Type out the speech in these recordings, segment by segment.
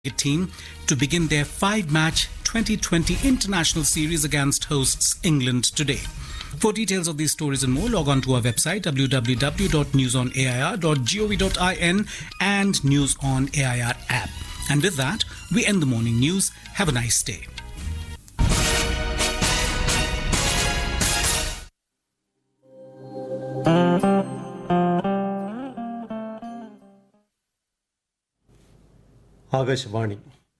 team to begin their five match 2020 international series against hosts England today. For details of these stories and more, log on to our website www.newsonair.gov.in and News on AIR app. And with that, we end the morning news. Have a nice day. Akashvani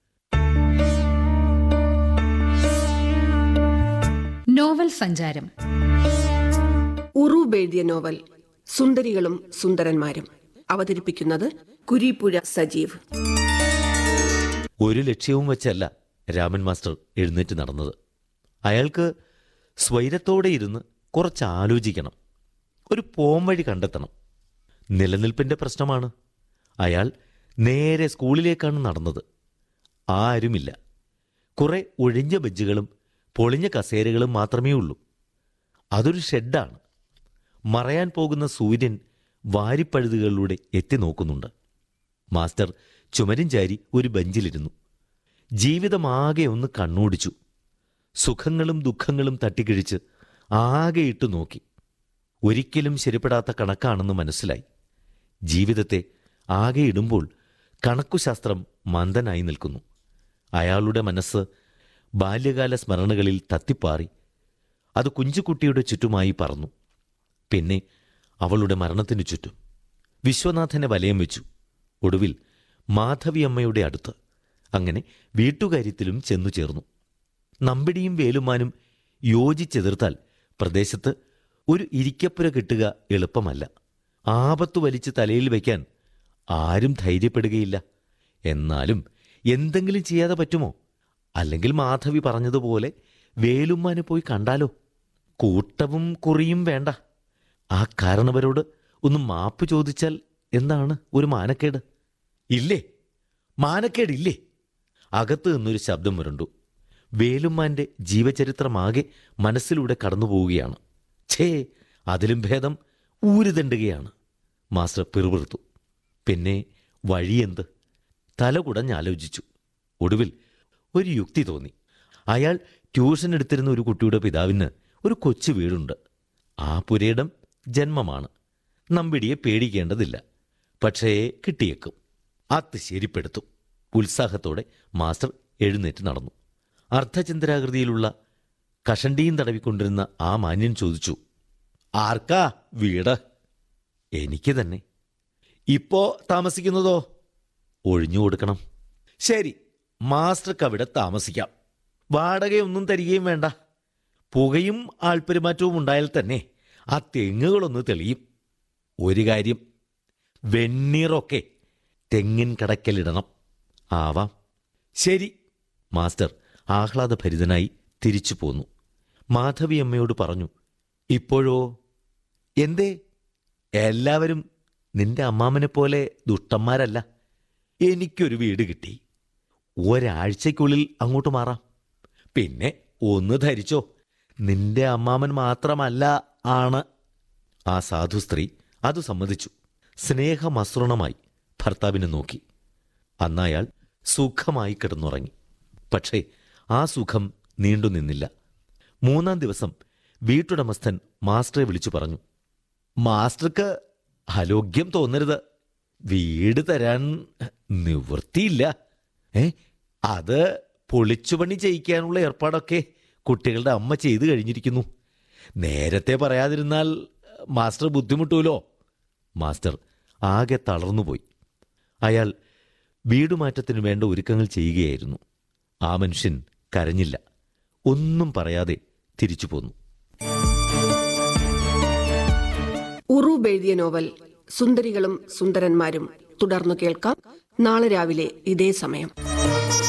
novel സഞ്ചാരം ഉറൂബ് എഴുതിയ novel സുന്ദരികളും സുന്ദരന്മാരും അവതരിപ്പിക്കുന്നത് കുരീപ്പുഴ സജീവ് ഒരു ലക്ഷ്യവും വെച്ചല്ല Raman master എഴുന്നേറ്റ് നടന്നത് അയാൾക്ക് സ്വൈരത്തോടെ ഇരുന്ന് കുറച്ച് ആലോചിക്കണം ഒരു പോംവഴി കണ്ടെത്തണം നിലനിൽപ്പിന്റെ പ്രശ്നമാണ് അയാൾ നേരെ സ്കൂളിലേക്കാണ് നടന്നത് ആരുമില്ല കുറെ ഒഴിഞ്ഞ ബെഞ്ചുകളും പൊളിഞ്ഞ കസേരകളും മാത്രമേ ഉള്ളൂ അതൊരു ഷെഡാണ് മറയാൻ പോകുന്ന സൂര്യൻ വാരിപ്പഴുതുകളിലൂടെ എത്തി നോക്കുന്നുണ്ട് മാസ്റ്റർ ചുമരും ചാരി ഒരു ബെഞ്ചിലിരുന്നു ജീവിതമാകെ ഒന്ന് കണ്ണോടിച്ചു സുഖങ്ങളും ദുഃഖങ്ങളും തട്ടിക്കിഴിച്ച് ആകെ ഇട്ടു നോക്കി ഒരിക്കലും ശരിപ്പെടാത്ത കണക്കാണെന്ന് മനസ്സിലായി ജീവിതത്തെ ആകെ ഇടുമ്പോൾ കണക്കുശാസ്ത്രം മന്ദനായി നിൽക്കുന്നു അയാളുടെ മനസ്സ് ബാല്യകാല സ്മരണകളിൽ തത്തിപ്പാറി അത് കുഞ്ചുകുട്ടിയുടെ ചുറ്റുമായി പറന്നു പിന്നെ അവളുടെ മരണത്തിനു ചുറ്റും വിശ്വനാഥനെ വലയം വെച്ചു ഒടുവിൽ മാധവിയമ്മയുടെ അടുത്ത് അങ്ങനെ വീട്ടുകാര്യത്തിലും ചെന്നു ചേർന്നു നമ്പിടിയും വേലുമാനും യോജിച്ചെതിർത്താൽ പ്രദേശത്ത് ഒരു ഇരിക്കപ്പുര കിട്ടുക എളുപ്പമല്ല ആപത്തു വലിച്ച് തലയിൽ വയ്ക്കാൻ ആരും ധൈര്യപ്പെടുകയില്ല എന്നാലും എന്തെങ്കിലും ചെയ്യാതെ പറ്റുമോ അല്ലെങ്കിൽ മാധവി പറഞ്ഞതുപോലെ വേലുമ്മാനെ പോയി കണ്ടാലോ കൂട്ടവും കുറിയും വേണ്ട ആ കാരണവരോട് ഒന്ന് മാപ്പ് ചോദിച്ചാൽ എന്താണ് ഒരു മാനക്കേട് ഇല്ലേ മാനക്കേടില്ലേ അകത്ത് നിന്നൊരു ശബ്ദം വരണ്ടു വേലുമ്മാന്റെ ജീവചരിത്രമാകെ മനസ്സിലൂടെ കടന്നുപോവുകയാണ് ഛേ അതിലും ഭേദം ഊരുതണ്ടുകയാണ് മാസ്റ്റർ പിറുപിറുത്തു പിന്നെ വഴിയെന്ത് തല കുടഞ്ഞാലോചിച്ചു ഒടുവിൽ ഒരു യുക്തി തോന്നി അയാൾ ട്യൂഷൻ എടുത്തിരുന്ന ഒരു കുട്ടിയുടെ പിതാവിന് ഒരു കൊച്ചു വീടുണ്ട് ആ പുരയിടം ജന്മമാണ് നമ്പിടിയെ പേടിക്കേണ്ടതില്ല പക്ഷേ കിട്ടിയേക്കും അത് ശരിപ്പെടുത്തും ഉത്സാഹത്തോടെ മാസ്റ്റർ എഴുന്നേറ്റ് നടന്നു അർദ്ധചന്ദ്രാകൃതിയിലുള്ള കഷണ്ടിയും തടവിക്കൊണ്ടിരുന്ന ആ മാന്യൻ ചോദിച്ചു ആർക്കാ വീട് എനിക്ക് തന്നെ ഇപ്പോ താമസിക്കുന്നതോ ഒഴിഞ്ഞു കൊടുക്കണം ശരി മാസ്റ്റർക്ക് അവിടെ താമസിക്കാം വാടകയൊന്നും തരികയും വേണ്ട പുകയും ആൾപ്പെരുമാറ്റവും ഉണ്ടായാൽ തന്നെ ആ തെങ്ങുകളൊന്ന് തെളിയും ഒരു കാര്യം വെണ്ണീറൊക്കെ തെങ്ങിൻ കടക്കലിടണം ആവാം ശരി മാസ്റ്റർ ആഹ്ലാദഭരിതനായി തിരിച്ചു പോന്നു മാധവിയമ്മയോട് പറഞ്ഞു ഇപ്പോഴോ എന്തേ എല്ലാവരും നിന്റെ അമ്മാമനെ പോലെ ദുഷ്ടന്മാരല്ല എനിക്കൊരു വീട് കിട്ടി ഒരാഴ്ചയ്ക്കുള്ളിൽ അങ്ങോട്ട് മാറാം പിന്നെ ഒന്ന് ധരിച്ചോ നിന്റെ അമ്മാമൻ മാത്രമല്ല ആണ് ആ സാധു സ്ത്രീ അത് സമ്മതിച്ചു സ്നേഹമസൃണമായി ഭർത്താവിനെ നോക്കി അന്നയാൾ സുഖമായി കിടന്നുറങ്ങി പക്ഷേ ആ സുഖം നീണ്ടു നിന്നില്ല മൂന്നാം ദിവസം വീട്ടുടമസ്ഥൻ മാസ്റ്ററെ വിളിച്ചു പറഞ്ഞു മാസ്റ്റർക്ക് അലോഗ്യം തോന്നരുത് വീട് തരാൻ നിവൃത്തിയില്ല ഏ അത് പൊളിച്ചുപണി ചെയ്യിക്കാനുള്ള ഏർപ്പാടൊക്കെ കുട്ടികളുടെ അമ്മ ചെയ്തു കഴിഞ്ഞിരിക്കുന്നു നേരത്തെ പറയാതിരുന്നാൽ മാസ്റ്റർ ബുദ്ധിമുട്ടൂലോ മാസ്റ്റർ ആകെ തളർന്നുപോയി അയാൾ വീടുമാറ്റത്തിനു വേണ്ട ഒരുക്കങ്ങൾ ചെയ്യുകയായിരുന്നു ആ മനുഷ്യൻ കരഞ്ഞില്ല ഒന്നും പറയാതെ തിരിച്ചു പോന്നു ഉറൂബ് എഴുതിയ നോവൽ സുന്ദരികളും സുന്ദരന്മാരും തുടർന്നു കേൾക്കാം നാളെ രാവിലെ ഇതേ സമയം